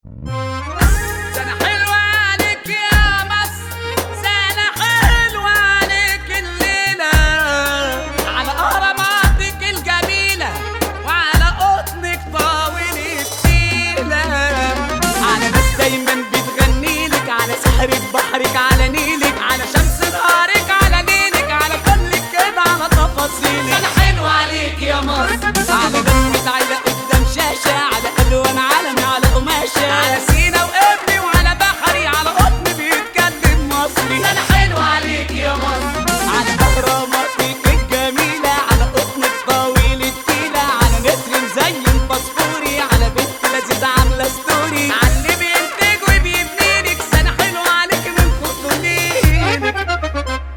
سنة حلوة عليك يا مصر سنة حلوة عليك الليلة على أهراماتك الجميلة وعلى قطنك طاول السيلة على ناس دايما بتغني لك على سحرة بحرك على نيلك على شمس نهارك على ليلك على كلك كده على تفاصيلك سنة حلوة عليك يا مصر على